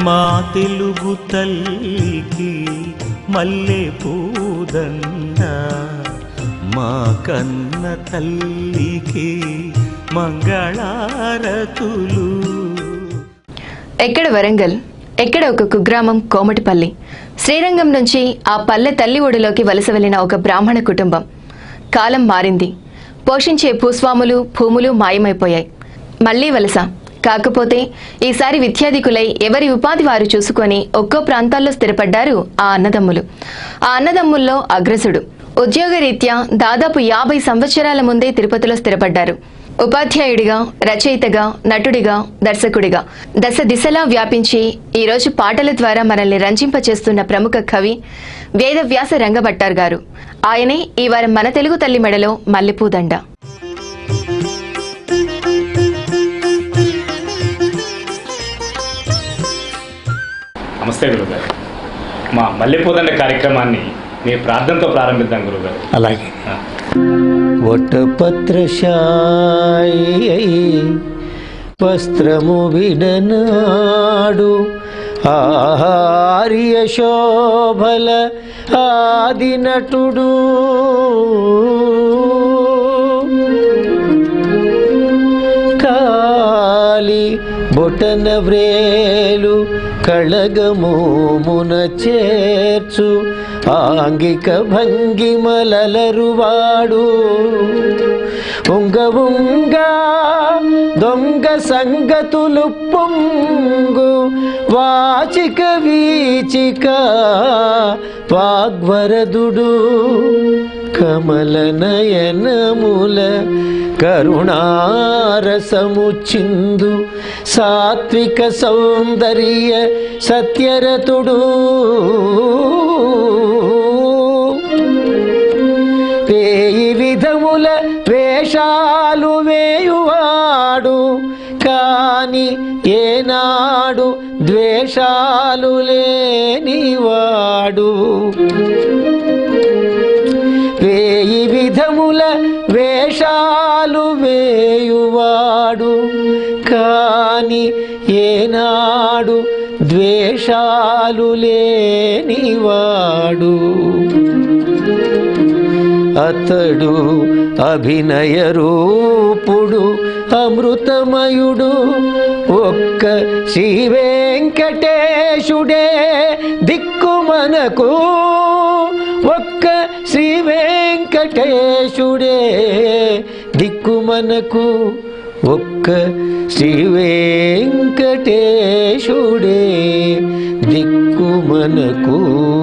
మా తెలుగు తల్లికి మల్లె పూదండ మా కన్న తల్లికి మంగళారతులు ఎక్కడ వరంగల్ ఎక్కడ ఒక కుగ్రామం కోమటిపల్లి శ్రీరంగం నుంచి ఆ పల్లె తల్లి ఒడిలోకి వలస వెళ్లిన ఒక బ్రాహ్మణ కుటుంబం కాలం మారింది పోషించే భూస్వాములు భూములు మాయమైపోయాయి మళ్లీ వలస కాకపోతే ఈసారి విద్యాధికులై ఎవరి ఉపాధి వారు చూసుకొని ఒక్కో ప్రాంతాల్లో స్థిరపడ్డారు ఆ అన్నదమ్ములు ఆ అన్నదమ్ముల్లో అగ్రసుడు ఉద్యోగరీత్యా దాదాపు యాభై సంవత్సరాల ముందే తిరుపతిలో స్థిరపడ్డారు ఉపాధ్యాయుడిగా రచయితగా నటుడిగా దర్శకుడిగా దశ దిశలా వ్యాపించి ఈ రోజు పాటల ద్వారా మనల్ని రంజింపచేస్తున్న ప్రముఖ కవి వేదవ్యాస రంగభట్టార్ గారు ఆయనే ఈ వారం మన తెలుగు తల్లి మెడలో మల్లెపూదండ నమస్తే గురుగారు మా మల్లెపూదండ కార్యక్రమాన్ని మీ ప్రార్థనతో ప్రారంభిద్దాం గురుగారు అలాగే ఆ. వటపత్రశాయి వస్త్రము విడనాడు ఆర్య శోభల ఆది నటుడు కాలి బొటన వ్రేలు కళగమోమున చేర్చు ఆంగిక భంగిమలరువాడు ఉంగ ఉంగ దొంగ సంగతులు పొంగు వాచిక వీచిక వాగ్వరదుడు కమల నయనముల కరుణారసము చిందు సాత్విక సౌందర్య సత్యరతుడు వేయి విధముల వేషాలు వేయువాడు కాని ఏనాడు ద్వేషాలు లేనివాడు వేయి విధముల వేషాలు వేయువాడు కాని ఏనాడు ద్వేషాలు లేనివాడు అతడు అభినయ రూపుడు అమృతమయుడు ఒక్క శ్రీ వెంకటేశుడే దిక్కు మనకు ఒక్క శ్రీ వెంకటేశుడే దిక్కు మనకు ఒక్క శ్రీ వెంకటేశుడే దిక్కు మనకు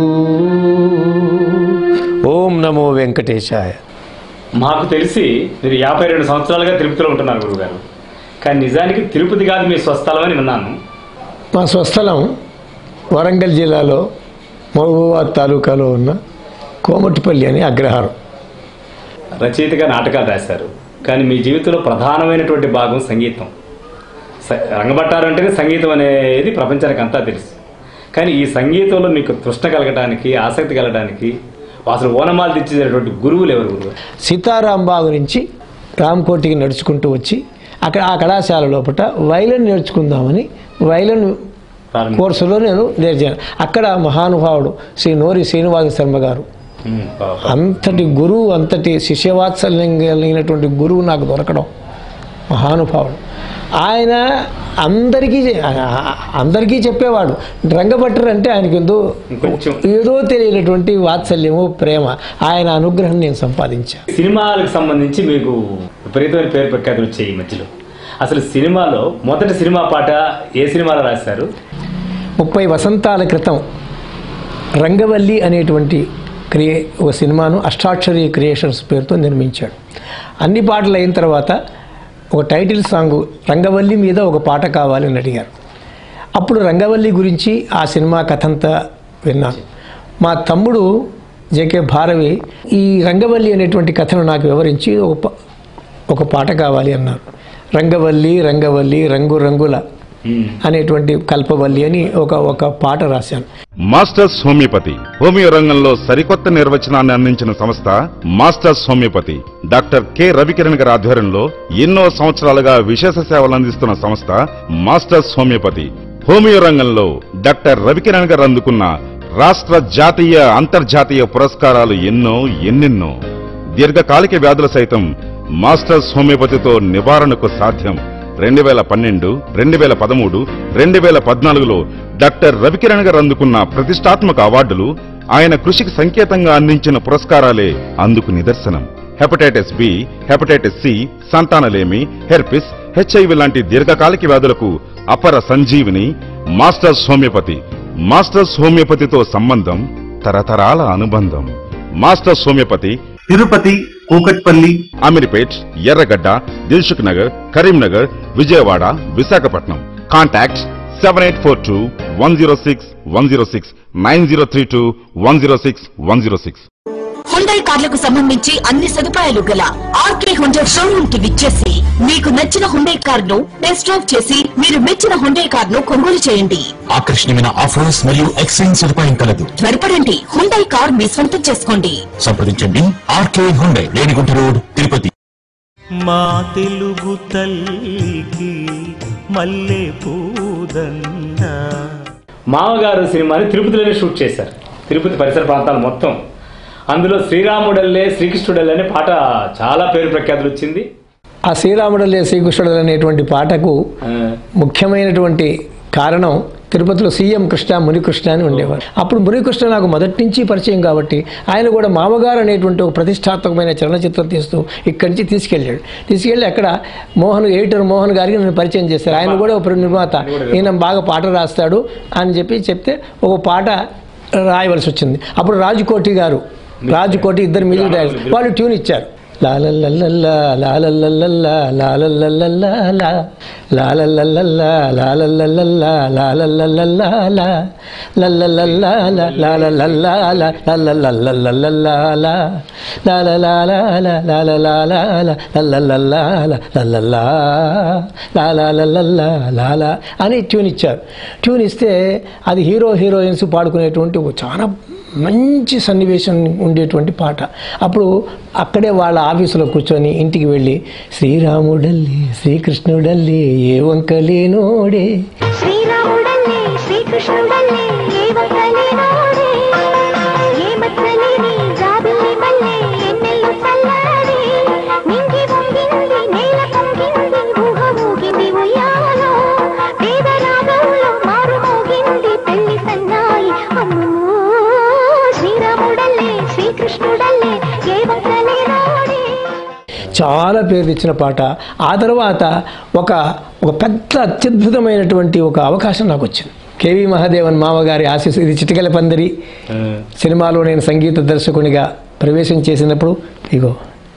ఓం నమో వెంకటేశాయ మాకు తెలిసి మీరు యాభై రెండు సంవత్సరాలుగా తిరుపతిలో ఉంటున్నారు గురుగారు కానీ నిజానికి తిరుపతి కాదు మీ స్వస్థలం అని విన్నాను మా స్వస్థలం వరంగల్ జిల్లాలో మహబూబాద్ తాలూకాలో ఉన్న కోమటిపల్లి అని అగ్రహారం రచయితగా నాటకాలు రాశారు కానీ మీ జీవితంలో ప్రధానమైనటువంటి భాగం సంగీతం స- రంగభట్టారు అంటేనే సంగీతం అనేది ప్రపంచానికి అంతా తెలుసు కానీ ఈ సంగీతంలో మీకు తృష్ణ కలగడానికి ఆసక్తి కలగడానికి అసలు ఓనమాలు తెచ్చేటటువంటి గురువులు ఎవరు గురువు సీతారాంబాగు నుంచి రామ్కోటికి నడుచుకుంటూ వచ్చి అక్కడ ఆ కళాశాల లోపల వైలన్ నేర్చుకుందామని వైలన్ ప్రారంభ కోర్సులో నేను నేర్చాను అక్కడ మహానుభావుడు శ్రీ నోరి శ్రీనివాస శర్మ గారు ఉమ్, పా- పా- అంతటి గురువు అంతటి శిష్యవాత్సల్యం కలిగినటువంటి గురువు నాకు దొరకడం మహానుభావుడు ఆయన అందరికీ చె- ఆ- అందరికీ చెప్పేవాడు రంగభట్టర్ అంటే ఆయనకి ఎంతో ఇంకొంచెం ఏదో తెలియనటువంటి వాత్సల్యము ప్రేమ ఆయన అనుగ్రహం నేను సంపాదించాను సినిమాలకు సంబంధించి మీకు విపరీతమైన పేరు ప్రఖ్యాతులు వచ్చాయి ఈ మధ్యలో అసలు సినిమాలో మొదటి సినిమా పాట ఏ సినిమాలో రాశారు ముప్పై వసంతాల క్రితం రంగవల్లి అనేటువంటి క్రియే ఒక సినిమాను అష్టాక్షరి క్రియేషన్స్ పేరుతో నిర్మించాడు అన్ని పాటలు అయిన తర్వాత ఒక టైటిల్ సాంగ్ రంగవల్లి మీద ఒక పాట కావాలని అడిగారు అప్పుడు రంగవల్లి గురించి ఆ సినిమా కథంతా విన్నాను మా తమ్ముడు జేకే భారవి ఈ రంగవల్లి అనేటువంటి కథను నాకు వివరించి ఒక ప- ఒక పాట కావాలి అన్నారు రంగవల్లి రంగవల్లి రంగు రంగుల ఉమ్, అనేటువంటి కల్పవల్లి అని ఒక ఒక పాట రాశాను మాస్టర్స్ హోమియోపతి హోమియో రంగంలో సరికొత్త నిర్వచనాన్ని అందించిన సంస్థ masters homeopathy doctor K Ravikiran గారి ఆధ్వర్యంలో ఎన్నో సంవత్సరాలుగా విశేష సేవలు అందిస్తున్న సంస్థ మాస్టర్స్ హోమియోపతి హోమియో రంగంలో డాక్టర్ రవికిరణ్ గారు అందుకున్న రాష్ట్ర జాతీయ అంతర్జాతీయ పురస్కారాలు ఎన్నో ఎన్నెన్నో దీర్ఘకాలిక వ్యాధుల సైతం మాస్టర్స్ హోమియోపతితో నివారణకు సాధ్యం రెండు వేల పన్నెండు రెండు వేల పదమూడు రెండు వేల పద్నాలుగులో డాక్టర్ రవికిరణ్ గారు అందుకున్న ప్రతిష్టాత్మక అవార్డులు ఆయన కృషికి సంకేతంగా అందించిన పురస్కారాలే అందుకు నిదర్శనం హెపటైటిస్ బి హెపటైటిస్ సి సంతానలేమి హెర్పిస్ హెచ్ఐవి లాంటి దీర్ఘకాలిక వ్యాధులకు అపర సంజీవిని మాస్టర్స్ హోమియోపతి మాస్టర్స్ హోమియోపతితో సంబంధం తరతరాల అనుబంధం masters homeopathy Tirupati Kukatpally Ameerpet Erragadda Dilsukh Nagar Karimnagar Vijayawada Visakhapatnam contact seven eight four two one zero six one zero six nine zero three two one zero six one zero six Hyundai కార్లకు సంబంధించి అన్ని సదుపాయాలు గల ఆర్కే హుండై షోరూమ్ కి విచ్చేసి మీకు నచ్చిన హుండై కార్ ను టెస్ట్ డ్రైవ్ చేసి మీరు మెచ్చిన హుండై కార్ ను కొనుగోలు చేయండి ఆకర్షణీయమైన ఆఫర్స్ మరియు ఎక్స్చేంజ్ సదుపాయం కలదు త్వరపడండి హుండై కార్ మీ సొంతం చేసుకోండి సంప్రదించండి RK Hyundai Renigunta road Tirupati మా తెలుగు తల్లికి మల్లె పూదన్న మామగారు సినిమాని తిరుపతిలోనే షూట్ చేశారు తిరుపతి పరిసర ప్రాంతాలు మొత్తం అందులో శ్రీరాముడల్లే శ్రీకృష్ణుడల్లే అనే పాట చాలా పేరు ప్రఖ్యాతులు వచ్చింది ఆ శ్రీరాముడలే శ్రీకృష్ణుడు అనేటువంటి పాటకు ఆ, ముఖ్యమైనటువంటి కారణం తిరుపతిలో సీఎం కృష్ణ మునికృష్ణ అని ఉండేవారు అప్పుడు మునికృష్ణ నాకు మొదటి నుంచి పరిచయం కాబట్టి ఆయన కూడా మామగారు అనేటువంటి ఒక ప్రతిష్టాత్మకమైన చలనచిత్రం తీస్తూ ఇక్కడి నుంచి తీసుకెళ్ళాడు తీసుకెళ్ళి అక్కడ మోహన్ ఎడిటర్ మోహన్ గారికి నన్ను పరిచయం చేశారు ఆయన కూడా ఒక నిర్మాత ఈయన బాగా పాట రాస్తాడు అని చెప్పి చెప్తే ఒక పాట రాయవలసి వచ్చింది అప్పుడు రాజుకోటి గారు రాజుకోటి ఇద్దరు మ్యూజిక్ డైరెక్టర్ వాళ్ళు ట్యూన్ ఇచ్చారు లాలల్లల్లల్లా, లాలల్లల్లల్లా, లాలల్లల్లల్లా, లా. లాలల్లల్లల్లా, లాలల్లల్లల్లా, లాలల్లల్లల్లా, లా. లల్లల్లల్లా, లా, లాలల్లల్లా, లా, లల్లల్లల్లల్లల్లా, లా. లాలలాలాలా, లాలలాలాలా, లల్లల్లల్లా, లా, లల్లల్లా, లాలాలల్లల్లా, లాలా అని ట్యూన్ ఇచ్చారు ట్యూన్ ఇస్తే అది హీరో హీరోయిన్స్ పాడుకునేటువంటి ఒక చాలా మంచి సన్నివేశం ఉండేటువంటి పాట అప్పుడు అక్కడే వాళ్ళ ఆఫీసులో కూర్చొని ఇంటికి వెళ్ళి శ్రీరాముడల్లి శ్రీకృష్ణుడల్లి ఏ వంకలేనోడే శ్రీరాముడల్లే శ్రీకృష్ణుడల్లే ఏ వంకలేనోడే ఏ మచ్చలేని జాబిల్లి మల్లె ఎన్నెల్లు చల్లారి నింగి వంగింది నేల పొంగింది ఊహ ఊగింది ఉయ్యాలో పేద రాగంలో మారు మోగింది పెళ్లి సన్నాయి అమ్మో శ్రీరాముడల్లే శ్రీకృష్ణుడల్లే ఏ వంకలేనోడే చాలా పేరు తెచ్చిన పాట ఆ తర్వాత ఒక ఒక పెద్ద అత్యద్భుతమైనటువంటి ఒక అవకాశం నాకు వచ్చింది కేవి మహాదేవన్ మామగారి ఆశీస్ ఇది చిటికల పందిరి ఆ, సినిమాలో నేను సంగీత దర్శకునిగా ప్రవేశం చేసినప్పుడు ఇగో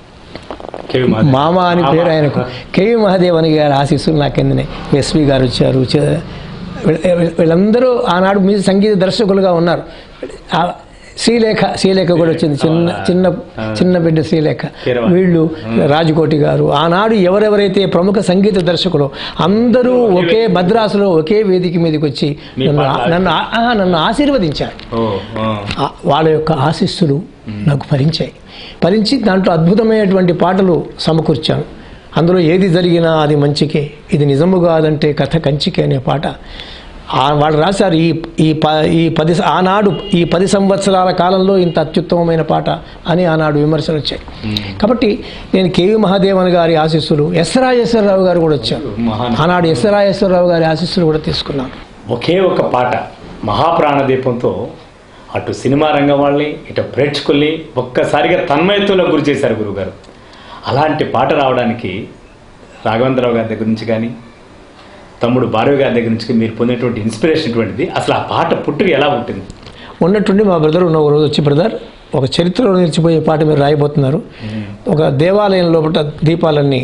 కేవి మాధవ్. మామ అని పేరు ఆయనకు కేవి మహాదేవన్ గారి ఆశీస్సులు నాకు అందినాయి ఎస్వి గారు వచ్చారు చ- వీళ్ళ- వీళ్ళందరూ ఆనాడు మీ సంగీత దర్శకులుగా ఉన్నారు ఆ శ్రీలేఖ శ్రీలేఖ కూడా వచ్చింది చిన్న చిన్న చిన్న బిడ్డ శ్రీలేఖ కీరవాణి. వీళ్ళు రాజకోటి గారు ఆనాడు ఎవరెవరైతే ప్రముఖ సంగీత దర్శకులు అందరూ ఒకే మద్రాసులో ఒకే వేదిక మీదకి వచ్చి మీ నన్ను పాటలు నన్ను ఆ- ఆ, నన్ను ఆశీర్వదించారు ఓ, ఆ. ఆ వాళ్ళ యొక్క ఆశీస్సులు నాకు ఫలించాయి ఫలించి దాంట్లో అద్భుతమైనటువంటి పాటలు సమకూర్చాను అందులో ఏది జరిగినా అది మంచికే ఇది నిజము కాదంటే కథ కంచికే అనే పాట ఆ వాళ్ళు రాశారు ఈ ఈ ప ఈ పది ఆనాడు ఈ పది సంవత్సరాల కాలంలో ఇంత అత్యుత్తమమైన పాట అని ఆనాడు విమర్శలు వచ్చాయి కాబట్టి నేను కేవి మహాదేవన్ గారి ఆశీస్సులు ఎస్ రాజేశ్వరరావు గారు కూడా వచ్చారు మహాన్. ఆనాడు ఎస్ రాజేశ్వరరావు గారి ఆశీస్సులు కూడా తీసుకున్నాను ఒకే ఒక పాట మహాప్రాణదీపంతో అటు సినిమా రంగం వాళ్ళని ఇటు ప్రేక్షకుల్ని ఒక్కసారిగా తన్మయత్వంలో గురి చేశారు గురుగారు అలాంటి పాట రావడానికి రాఘవేంద్రరావు గారి దగ్గర నుంచి కానీ తమ్ముడు భార్య గారి దగ్గర నుంచి మీరు పొందినటువంటి ఇన్స్పిరేషన్ ఇటువంటిది అసలు ఆ పాట పుట్టుక ఎలా ఉంటుంది ఉన్నట్టుండి మా బ్రదర్ ఉన్న ఒక రోజు వచ్చి బ్రదర్ ఒక చరిత్రలో నిలిచిపోయే పాట మీరు రాయబోతున్నారు ఒక దేవాలయం లోపల దీపాలన్నీ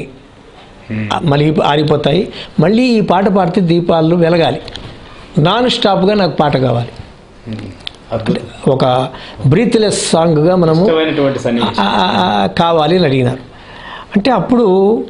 ఆ- మళ్ళీ ఆరిపోతాయి మళ్ళీ ఈ పాట పాడితే దీపాలు వెలగాలి నాన్ స్టాప్గా నాకు పాట కావాలి అద్భుతం ఒక బ్రీత్లెస్ సాంగ్గా మనము ఇష్టమైనటువంటి సన్నివేశం ఆ- ఆ- ఆ- కావాలి అని అడిగినారు అంటే అప్పుడు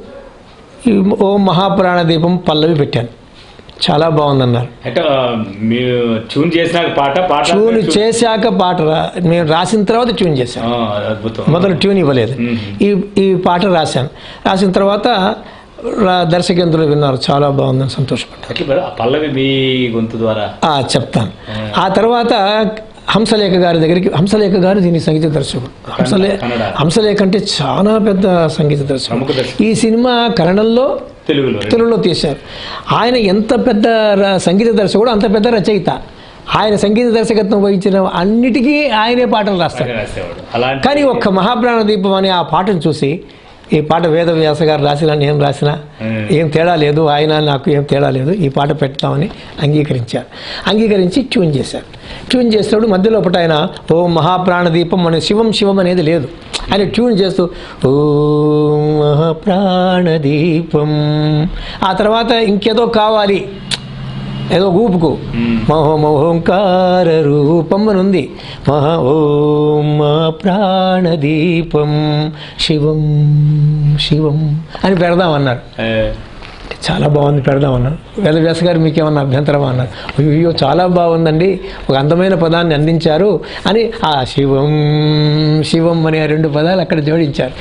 ఈ ఓ మహాపురాణ దీపం పల్లవి పెట్టాను చాలా బాగుందన్నారు అంటే ఆ, మీరు ట్యూన్ చేసిన పాట పాట ట్యూన్ చేశాక పాట రా నేను రాసిన తర్వాత ట్యూన్ చేశాను ఆ, అద్భుతం మొదలు ట్యూన్ ఇవ్వలేదు మ్మ్. ఈ ఈ పాట రాశాను రాసిన తర్వాత రా- దర్శకేంద్రులు విన్నారు చాలా బాగుందని సంతోషపడ్డారు ఎట్లా మేడం? ఆ పల్లవి మీ గొంతు ద్వారా ఆ, చెప్తాను ఆ తర్వాత హంసలేఖ గారి దగ్గరికి హంసలేఖ గారు దీని సంగీత దర్శకుడు హంసలే కన్నడ. హంసలేఖ అంటే చాలా పెద్ద సంగీత ప్రముఖ దర్శకుడు దర్శకుడు. ఈ సినిమా కన్నడంలో తెలుగులో తెలుగులో తీశారు ఆయన ఎంత పెద్ద ర- సంగీత దర్శకుడు అంత పెద్ద రచయిత ఆయన సంగీత దర్శకత్వం వహించిన అన్నిటికీ ఆయనే పాటలు రాస్తారు రాసేవాడు అలాంటి కానీ ఒక్క మహాప్రాణ దీపం అనే ఆ పాటను చూసి ఈ పాట వేదవ్యాస గారు రాసినా నేను రాసినా Hmm. ఏం తేడా లేదు ఆయన నాకు ఏం తేడా లేదు ఈ పాట పెడతామని అంగీకరించారు అంగీకరించి ట్యూన్ చేశారు ట్యూన్ చేసినప్పుడు మధ్యలో ఒకటి ఆయన ఓ మహాప్రాణ దీపం అనే శివం శివం అనేది లేదు ఆయన ట్యూన్ చేస్తూ ఓ మహాప్రాణ దీపం ఆ తర్వాత ఇంకేదో కావాలి ఏదో ఊపుకు మహోమోంకార రూపం అని ఉంది మహా ఓం మా ప్రాణదీపం శివం శివం అని పెడదామన్నారు ఏ, చాలా బాగుంది పెడదామన్నారు వేదవ్యాస గారు మీకేమన్నా అభ్యంతరం అన్నారు అయ్యో చాలా బాగుందండి ఒక అందమైన పదాన్ని అందించారు అని ఆ శివం శివం అనే ఆ రెండు పదాలు అక్కడ జోడించారు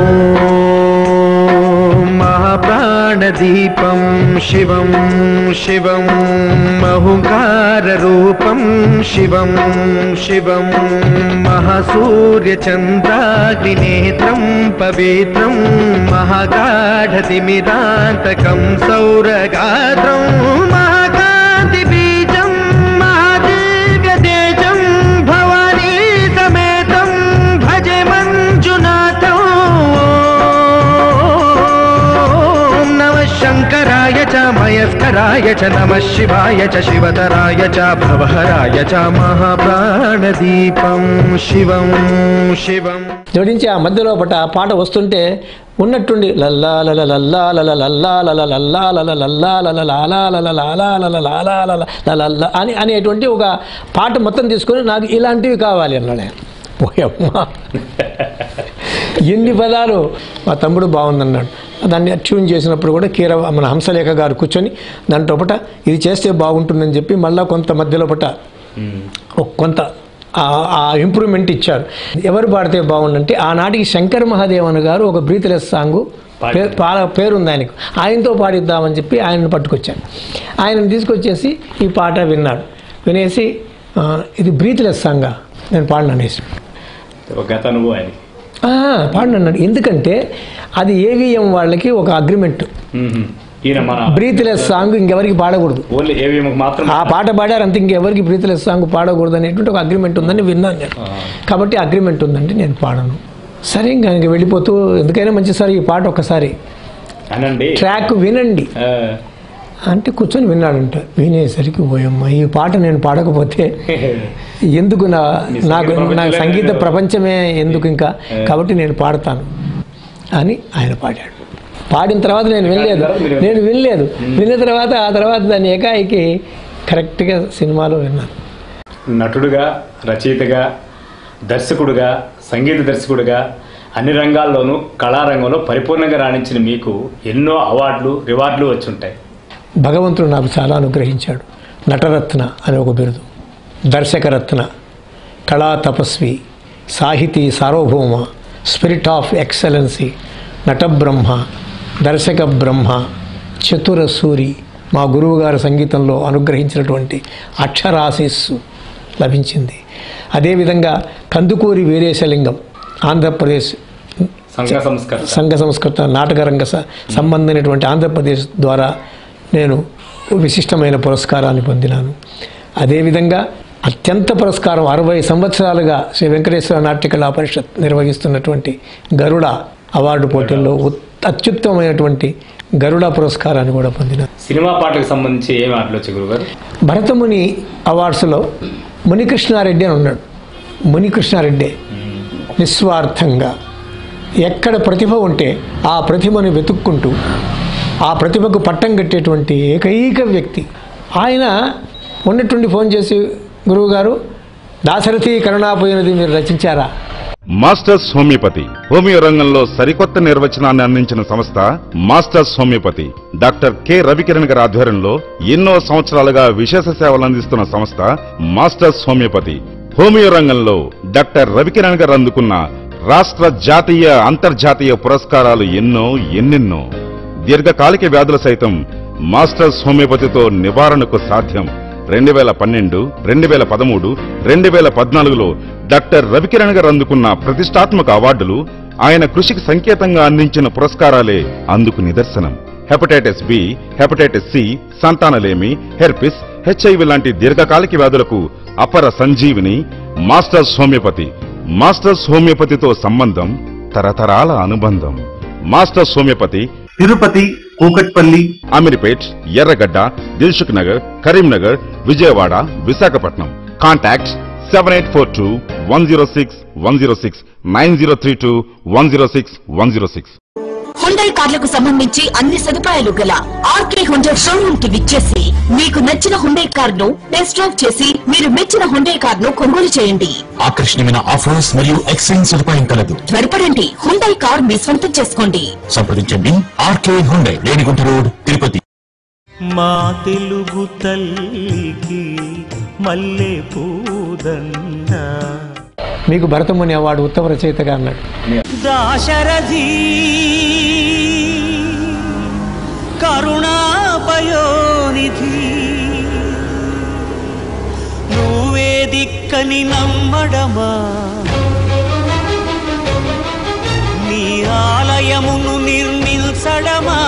మహాప్రాణదీపం శివం శివం మహుకారూపం శివం శివం మహాసూర్యచంద్రాగ్నినేత్రం పవిత్రం మహాగాఢతిమిరాంతకం సౌరగాత్రం మహాకాంతిబీజం మహాదివ్యతేజం భవానీ సమేతం భజే మంజునాథం ఓం నమ శంకరాయ చ మయస్కరాయ చ నమ శివాయ చ శివతరాయ చ భవహరాయ చ మహాప్రాణదీపం శివం శివం జోడించి ఆ మధ్యలో పట పాట వస్తుంటే ఉన్నట్టుండి లల్లా లల లల్లా లల లల్లా లల లల్లా లల లల్లా లల లాలా లల లాలా లల లాలా లల లలల్లా అని అనేటువంటి ఒక పాట మొత్తం తీసుకొని నాకు ఇలాంటివి కావాలి అన్నాడు ఆయన పోయమ్మా ఎన్ని పదాలు మా తమ్ముడు బాగుందన్నాడు దాన్ని ట్యూన్ చేసినప్పుడు కూడా కీర మన హంసలేఖ గారు కూర్చొని దాంట్లో పట ఇది చేస్తే బాగుంటుందని చెప్పి మళ్ళా కొంత మధ్యలో పట ఒక కొంత ఆ- ఆ ఇంప్రూవ్మెంట్ ఇచ్చారు ఎవరు పాడితే బాగుండంటే ఆనాటికి శంకర్ మహాదేవన్ గారు ఒక బ్రీత్లెస్ సాంగ్ పాడారు. పేరు ఉంది ఆయనకు ఆయనతో పాడిద్దామని చెప్పి ఆయనను పట్టుకొచ్చాను ఆయనను తీసుకొచ్చేసి ఈ పాట విన్నాడు వినేసి ఆ, ఇది బ్రీత్లెస్ సాంగా నేను పాడిన అనేసి ఒక గత అనుభవం ఆయనకి "ఆ, పాడిన అన్నాడు ఎందుకంటే అది ఏవిఎం వాళ్ళకి ఒక అగ్రిమెంట్ మ్మ్. ఈయన మన బ్రీత్లెస్ సాంగ్ ఇంకెవరికి పాడకూడదు ఓన్లీ ఏవిఎం మాత్రం ఆ పాట పాడారు అంతే ఇంకెవరికి బ్రీత్లెస్ సాంగ్ పాడకూడదు అనేటువంటి ఒక అగ్రిమెంట్ ఉందని విన్నాను నేను కాబట్టి అగ్రిమెంట్ ఉందండి నేను పాడను సరే ఇంకా ఇంక వెళ్ళిపోతూ ఎందుకైనా మంచి సార్ ఈ పాట ఒకసారి అనండి ట్రాక్ వినండి ఆ, అంటే కూర్చొని విన్నాడంట వినేసరికి ఓయమ్మ ఈ పాట నేను పాడకపోతే ఎందుకు నా నీ నాకు సంగీత నా ప్రపంచంలో సంగీత లేదు. ప్రపంచమే ఎందుకు ఇంకా కాబట్టి నేను పాడతాను అని ఆయన పాడాడు పాడిన తర్వాత నేను వినలేదు మీరు నేను వినలేదు విన్న తర్వాత ఆ తర్వాత దాన్ని ఏకాయికి కరెక్ట్గా సినిమాలో విన్నాను నటుడుగా రచయితగా దర్శకుడుగా సంగీత దర్శకుడుగా అన్ని రంగాల్లోనూ కళారంగంలో పరిపూర్ణంగా రాణించిన మీకు ఎన్నో అవార్డులు రివార్డులు వచ్చి ఉంటాయి భగవంతుడు నాకు చాలా అనుగ్రహించాడు నటరత్న అనే ఒక బిరుదు దర్శకరత్న కళా తపస్వి సాహితీ సార్వభౌమ స్పిరిట్ ఆఫ్ ఎక్సలెన్సీ నటబ్రహ్మ దర్శక బ్రహ్మ చతుర సూరి మా గురువుగారు సంగీతంలో అనుగ్రహించినటువంటి అక్షరాశిస్సు లభించింది అదేవిధంగా కందుకూరి వీరేశలింగం ఆంధ్రప్రదేశ్ సంఘ సంస్కరణ సంఘ సంస్కృత నాటకరంగ స- సంబంధమైనటువంటి ఆంధ్రప్రదేశ్ ద్వారా నేను విశిష్టమైన పురస్కారాన్ని పొందినాను అదేవిధంగా అత్యంత పురస్కారం అరవై సంవత్సరాలుగా శ్రీ వెంకటేశ్వర నాట్యకళా పరిషత్ నిర్వహిస్తున్నటువంటి గరుడ అవార్డు పోటీల్లో ఉత్- అత్యుత్తమమైనటువంటి గరుడ పురస్కారాన్ని కూడా పొందినాను సినిమా పాటలకు సంబంధించి ఏమి ఆటలు వచ్చాయి గురుగారు భరతముని అవార్డ్స్లో మునికృష్ణారెడ్డి అని ఉన్నాడు మునికృష్ణారెడ్డి నిస్వార్థంగా ఎక్కడ ప్రతిభ ఉంటే ఆ ప్రతిభను వెతుక్కుంటూ ఆ ప్రతిభకు పట్టం కట్టేటువంటి ఏకైక వ్యక్తి ఆయన ఉన్నట్టుండి ఫోన్ చేసి గురువుగారు దాశరథి కరుణాపోయినది మీరు రచించారా మాస్టర్స్ హోమియోపతి హోమియో రంగంలో సరికొత్త నిర్వచనాన్ని అందించిన సంస్థ masters homeopathy doctor K Ravikiran గారి ఆధ్వర్యంలో ఎన్నో సంవత్సరాలుగా విశేష సేవలు అందిస్తున్న సంస్థ మాస్టర్స్ హోమియోపతి హోమియో రంగంలో డాక్టర్ రవికిరణ్ గారు అందుకున్న రాష్ట్ర జాతీయ అంతర్జాతీయ పురస్కారాలు ఎన్నో ఎన్నెన్నో దీర్ఘకాలిక వ్యాధుల సైతం మాస్టర్స్ హోమియోపతితో నివారణకు సాధ్యం రెండు వేల పన్నెండు రెండు వేల పదమూడు రెండు వేల పద్నాలుగులో డాక్టర్ రవికిరణ్ గారు అందుకున్న ప్రతిష్టాత్మక అవార్డులు ఆయన కృషికి సంకేతంగా అందించిన పురస్కారాలే అందుకు నిదర్శనం హెపటైటిస్ బి హెపటైటిస్ సి సంతానలేమి హెర్పిస్ హెచ్ఐవి లాంటి దీర్ఘకాలిక వ్యాధులకు అపర సంజీవిని మాస్టర్స్ హోమియోపతి మాస్టర్స్ హోమియోపతితో సంబంధం తరతరాల అనుబంధం masters homeopathy Tirupati Kukatpally Ameerpet Erragadda Dilsukh Nagar Karimnagar Vijayawada Visakhapatnam contact seven eight four two one zero six one zero six nine zero three two one zero six one zero six Hyundai కార్లకు సంబంధించి అన్ని సదుపాయాలు గల ఆర్కే హుండై షోరూమ్ కి విచ్చేసి మీకు నచ్చిన హుండై కార్ ను టెస్ట్ డ్రైవ్ చేసి మీరు మెచ్చిన హుండై కార్ ను కొనుగోలు చేయండి ఆకర్షణీయమైన ఆఫర్స్ మరియు ఎక్స్చేంజ్ సదుపాయం కలదు త్వరపడండి హుండై కార్ మీ సొంతం చేసుకోండి సంప్రదించండి RK Hyundai Renigunta road Tirupati మా తెలుగు తల్లికి మల్లె పూదన్న మీకు భరతముని అవార్డు ఉత్తమ రచయితగా అన్నాడు దాశరథి కరుణాపయోనిధి నువ్వే దిక్కని నమ్మడమా నీ ఆలయమును నిర్మించడమా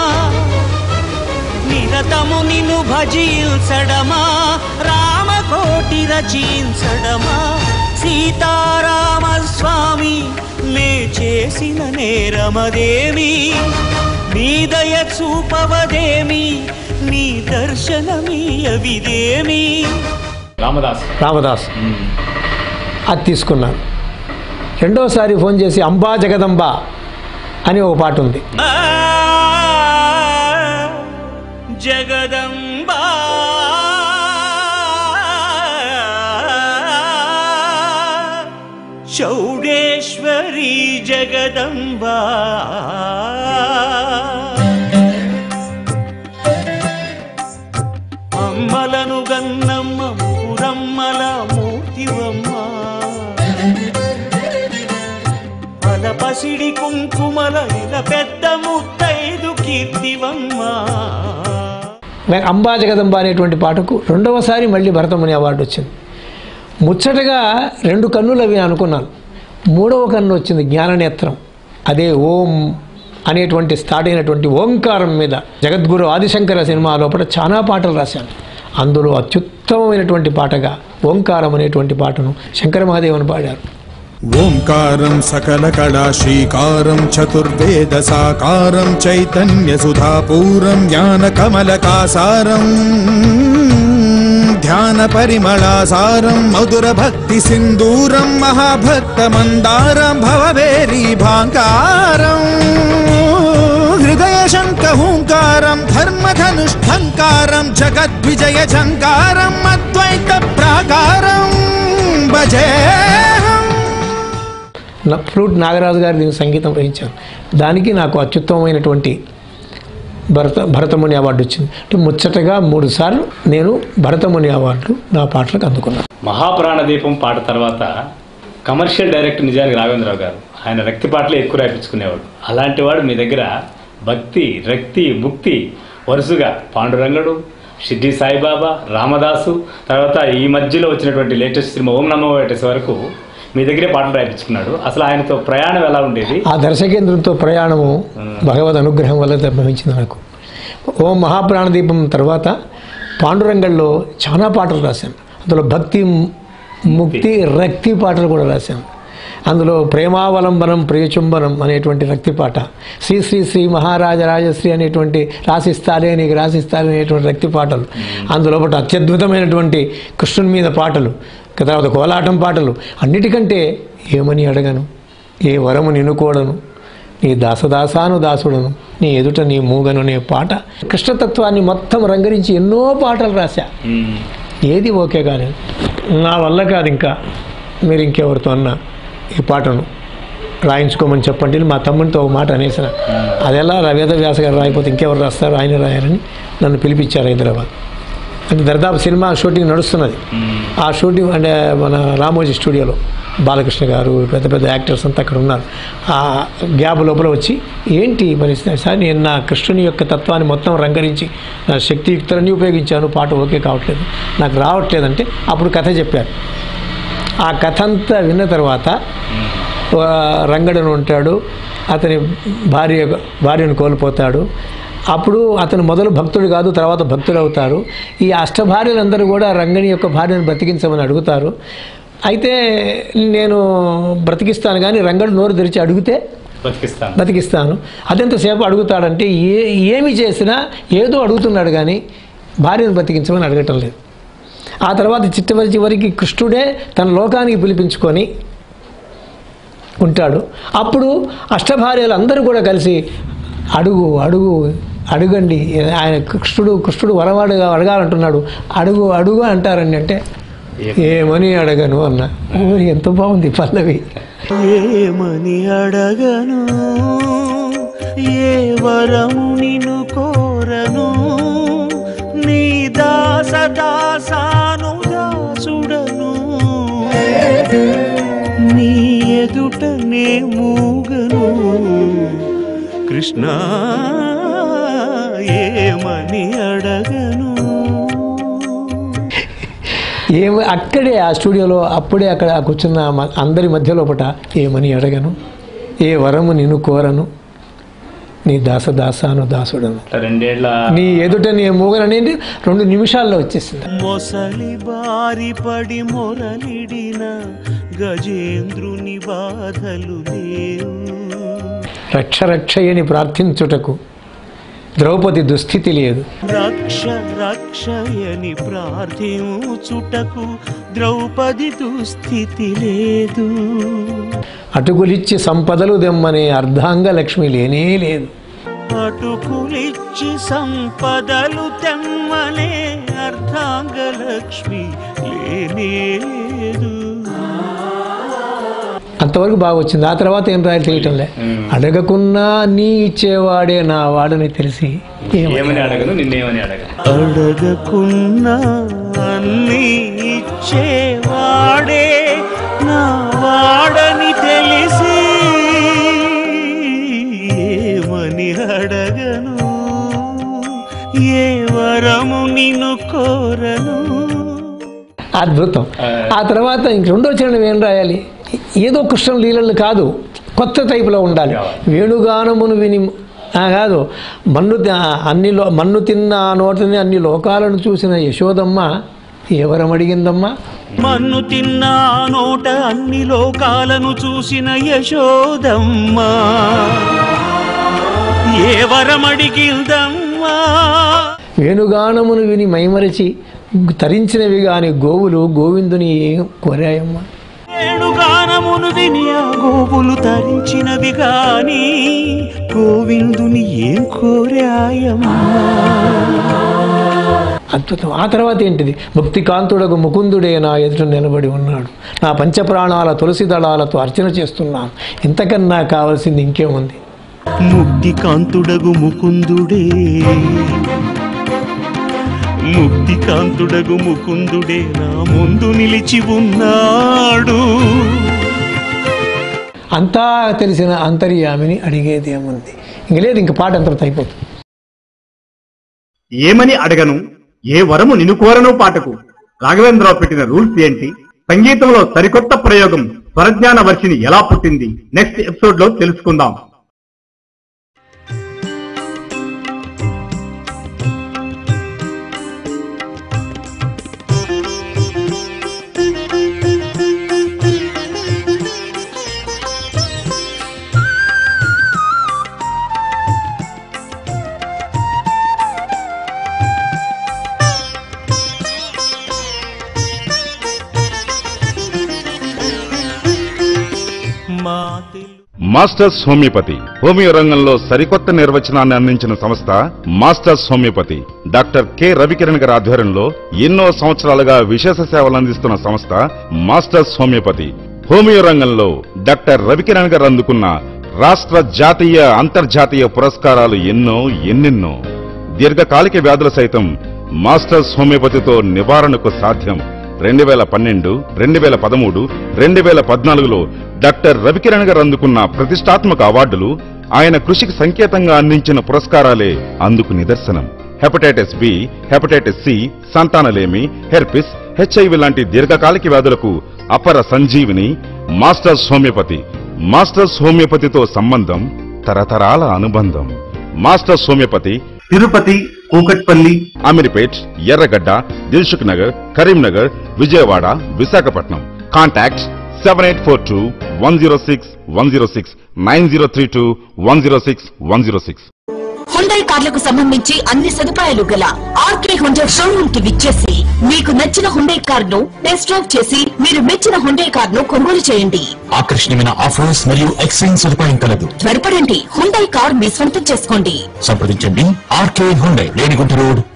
నిరతము నిన్ను భజించడమా రామకోటి రచించడమా సీతారామ స్వామి నే చేసిన నేరమదేమి నీ దయ చూపవదేమి నీ దర్శనమీయవిదేమి రామదాస్ రామదాస్ అది తీసుకున్నాను రెండోసారి ఫోన్ చేసి అంబా జగదంబ అని ఒక పాట ఉంది ఆ, జగదంబా చౌడేశ్వరి జగదంబా అమ్మలను గన్నమ్మ మురమ్మల మూర్తివమ్మ అల పసిడి కుంకుమల ఇల పెద్ద ముత్తైదు కీర్తివమ్మ నాకు అంబా జగదంబ అనేటువంటి పాటకు రెండవసారి మళ్ళీ భరతముని అవార్డు వచ్చింది ముచ్చటగా రెండు కన్నులు అవి అనుకున్నాను మూడవ కన్ను వచ్చింది జ్ఞాననేత్రం అదే ఓం అనేటువంటి స్టార్ట్ అయినటువంటి ఓంకారం మీద జగద్గురు ఆదిశంకర సినిమా లోపల చాలా పాటలు రాశాను అందులో అత్యుత్తమమైనటువంటి పాటగా ఓంకారం అనేటువంటి పాటను శంకర మహాదేవన్ పాడారు ఓంకారం సకల కళా శ్రీకారం చతుర్వేద సాకారం చైతన్య సుధాపూరం జ్ఞాన కమలకాసారం ధ్యాన పరిమళాసారం మధుర భక్తి సింధూరం మహాభక్త మందారం భవవేరీ భాంకారం హృదయ శంక హూంకారం ధర్మధనుష్ఠంకారం జగద్విజయ ఝంకారం అద్వైత ప్రాకారం భజేహం నా ఫ్లూట్ నాగరాజు గారు దీనికి సంగీతం వహించారు దానికి నాకు అత్యుత్తమమైనటువంటి భరత భరతముని అవార్డు వచ్చింది అంటే ముచ్చటగా మూడు సార్లు నేను భరతముని అవార్డులు నా పాటలకు అందుకున్నాను మహాపురాణ దీపం పాట తర్వాత కమర్షియల్ డైరెక్టర్ నిజానికి రాఘవేంద్రరావు గారు ఆయన రక్తి పాటలే ఎక్కువ రాయించుకునేవాడు అలాంటి వాడు మీ దగ్గర భక్తి రక్తి ముక్తి వరుసగా పాండురంగడు షిడ్డి సాయిబాబా రామదాసు తర్వాత ఈ మధ్యలో వచ్చినటువంటి లేటెస్ట్ సినిమా ఓం నమో వెంకటేశ్వర వరకు మీ దగ్గరే పాటలు రాయించుకున్నాడు అసలు ఆయనతో ప్రయాణం ఎలా ఉండేది ఆ దర్శకేంద్రంతో ప్రయాణము భగవద్ అనుగ్రహం వల్ల సంభవించింది నాకు ఓ మహాప్రాణదీపం తర్వాత పాండురంగంలో చాలా పాటలు రాశాను అందులో భక్తి ముక్తి రక్తి పాటలు కూడా రాశాను అందులో ప్రేమావలంబనం ప్రియచుంబనం అనేటువంటి రక్తి పాట శ్రీ శ్రీ శ్రీ మహారాజ రాజశ్రీ అనేటువంటి రాసిస్తాలే నీకు రాసిస్తాలే అనేటువంటి రక్తి పాటలు అందులో ఒకటి అత్యద్భుతమైనటువంటి కృష్ణుని మీద పాటలు తర్వాత కోలాటం పాటలు అన్నిటికంటే ఏమని అడగను ఏ వరము నిన్నుకోడను నీ దాసదాసాను దాసుడను నీ ఎదుట నీ మూగను అనే పాట కృష్ణతత్వాన్ని మొత్తం రంగరించి ఎన్నో పాటలు రాశా ఏది ఓకే కానీ నా వల్ల కాదు ఇంకా మీరు ఇంకెవరితో అన్నా ఈ పాటను రాయించుకోమని చెప్పండి అని మా తమ్ముడితో ఒక మాట అనేసిన అది ఎలా రవేద వ్యాస గారు రాయిపోతే ఇంకెవరు రాస్తారు ఆయన రాయాలని నన్ను పిలిపించారు హైదరాబాద్ అంటే దర్దాపు సినిమా షూటింగ్ నడుస్తున్నది ఆ షూటింగ్ అంటే మన రామోజీ స్టూడియోలో బాలకృష్ణ గారు పెద్ద పెద్ద యాక్టర్స్ అంతా అక్కడ ఉన్నారు ఆ గ్యాప్ లోపల వచ్చి ఏంటి మరి సార్ నేను నా కృష్ణుని యొక్క తత్వాన్ని మొత్తం రంగరించి నా శక్తియుక్తులన్నీ ఉపయోగించాను పాట ఓకే కావట్లేదు నాకు రావట్లేదంటే అప్పుడు కథ చెప్పారు ఆ కథ అంతా విన్న తర్వాత ఆ, రంగడును ఉంటాడు అతని భార్య భార్యను కోల్పోతాడు అప్పుడు అతను మొదలు భక్తుడు కాదు తర్వాత భక్తుడు అవుతారు ఈ అష్టభార్యలందరూ కూడా రంగని యొక్క భార్యను బ్రతికించమని అడుగుతారు అయితే నేను బ్రతికిస్తాను కానీ రంగడు నోరు తెరిచి అడిగితే బతికిస్తాను బతికిస్తాను అదెంతసేపు అడుగుతాడంటే ఏ ఏమి చేసినా ఏదో అడుగుతున్నాడు కానీ భార్యను బతికించమని అడగటం లేదు ఆ తర్వాత చిట్టవరి చివరికి కృష్ణుడే తన లోకానికి పిలిపించుకొని ఉంటాడు అప్పుడు అష్టభార్యలు అందరూ కూడా కలిసి అడుగు అడుగు అడుగండి ఆయన కృష్ణుడు కృష్ణుడు వరవాడుగా అడగాలంటున్నాడు అడుగు అడుగు అంటారండి అంటే ఏమని అడగను అన్న ఓ, ఎంత బాగుంది పల్లవి ఏమని అడగను ఏ వరము నిన్ను కోరను నీ దాస దాసాను దాసుడను నీ ఎదుట నే మూగను కృష్ణ ఏమని అడగను ఏమ అక్కడే ఆ స్టూడియోలో అప్పుడే అక్కడ కూర్చున్న మ- అందరి మధ్య లోపట ఏమని అడగను ఏ వరము నిన్ను కోరను నీ దాస దాసాను దాసుడను రెండేళ్ల నీ ఎదుట నీ మూగను అనేది రెండు నిమిషాల్లో వచ్చేసింది మొసలి బారి పడి మొరలిడిన గజేంద్రుని బాధలు లేవు రక్ష రక్షయని ప్రార్థించుటకు ద్రౌపది దుస్థితి లేదు రక్ష రక్షయని ప్రార్థించుటకు ద్రౌపది దుస్థితి లేదు అటుకులిచ్చి సంపదలు దెమ్మనే అర్ధాంగ లక్ష్మి లేనే లేదు అటుకులిచ్చి సంపదలు తెమ్మనే అర్ధాంగలక్ష్మి లేనే లేదు అంతవరకు బాగా వచ్చింది ఆ తర్వాత ఏం రాయాలి తెలియటంలే అడగకున్నా నీ ఇచ్చేవాడే నా వాడని తెలిసి ఏమని ఏమని అడగను నిన్నేమని అడగను అడగకున్నా అన్ని ఇచ్చేవాడే నా వాడని తెలిసి ఏమని అడగను ఏ వరము నిన్ను కోరను అద్భుతం ఆ తర్వాత ఇంక రెండో చరణం ఏం రాయాలి ఏదో కృష్ణ లీలలు కాదు కొత్త టైపులో ఉండాలి వేణుగానమును విని ఆ, కాదు మన్ను తి- అన్ని లో మన్ను తిన్న ఆ నోటిని అన్ని లోకాలను చూసిన యశోదమ్మ ఎవరం అడిగిందమ్మా మన్ను తిన్న ఆ నోట అన్ని లోకాలను చూసిన యశోదమ్మా ఏ వరమడిగిందమ్మా వేణుగానమును విని మైమరచి తరించినవి గాని గోవులు గోవిందుని ఏం కోరాయమ్మా వేణుగానమును విని ఆ గోవులు తరించినవి గాని గోవిందుని ఏం కోరాయమ్మా అద్భుతం ఆ తర్వాత ఏంటిది భక్తి కాంతుడకు ముకుందుడే నా ఎదుట నిలబడి ఉన్నాడు నా పంచప్రాణాల తులసి దళాలతో అర్చన చేస్తున్నాను ఇంతకన్నా కావాల్సింది ఇంకేముంది ముక్తి కాంతుడగు ముకుందుడే ముక్తి కాంతుడగు ముకుందుడే నా ముందు నిలిచి ఉన్నాడు అంతా తెలిసిన అంతర్యామిని అడిగేది ఏముంది ఇంక లేదు ఇంక పాట అంతటితో అయిపోతుంది ఏమని అడగను ఏ వరము నిన్ను కోరను పాటకు రాఘవేంద్రరావు పెట్టిన రూల్స్ ఏంటి సంగీతంలో సరికొత్త ప్రయోగం స్వరజ్ఞాన వర్షిని ఎలా పుట్టింది నెక్స్ట్ ఎపిసోడ్ లో తెలుసుకుందాం మా తెలు మాస్టర్స్ హోమియోపతి హోమియో రంగంలో సరికొత్త నిర్వచనాన్ని అందించిన సంస్థ masters homeopathy doctor K Ravikiran గారి ఆధ్వర్యంలో ఎన్నో సంవత్సరాలుగా విశేష సేవలు అందిస్తున్న సంస్థ మాస్టర్స్ హోమియోపతి హోమియో రంగంలో డాక్టర్ రవికిరణ్ గారు అందుకున్న రాష్ట్ర జాతీయ అంతర్జాతీయ పురస్కారాలు ఎన్నో ఎన్నెన్నో దీర్ఘకాలిక వ్యాధులు సైతం మాస్టర్స్ హోమియోపతితో నివారణకు సాధ్యం రెండు వేల పన్నెండు రెండు వేల పదమూడు రెండు వేల పద్నాలుగులో డాక్టర్ రవికిరణ్ గారు అందుకున్న ప్రతిష్టాత్మక అవార్డులు ఆయన కృషికి సంకేతంగా అందించిన పురస్కారాలే అందుకు నిదర్శనం హెపటైటిస్ బి హెపటైటిస్ సి సంతానలేమి హెర్పిస్ హెచ్ఐవి లాంటి దీర్ఘకాలిక వ్యాధులకు అపర సంజీవిని మాస్టర్స్ హోమియోపతి మాస్టర్స్ హోమియోపతితో సంబంధం తరతరాల అనుబంధం masters homeopathy Tirupati Kukatpally Ameerpet Erragadda Dilsukh Nagar Karimnagar Vijayawada Visakhapatnam contact seven eight four two one zero six one zero six nine zero three two one zero six one zero six Hyundai కార్లకు సంబంధించి అన్ని సదుపాయాలు గల ఆర్కే హుండై షోరూమ్ కి విచ్చేసి మీకు నచ్చిన హుండై కార్ ను టెస్ట్ డ్రైవ్ చేసి మీరు మెచ్చిన హుండై కార్ ను కొనుగోలు చేయండి ఆకర్షణీయమైన ఆఫర్స్ మరియు ఎక్స్చేంజ్ సదుపాయం కలదు త్వరపడండి హుండై కార్ మీ సొంతం చేసుకోండి సంప్రదించండి ఆర్కే హుండై రేణిగుంట రోడ్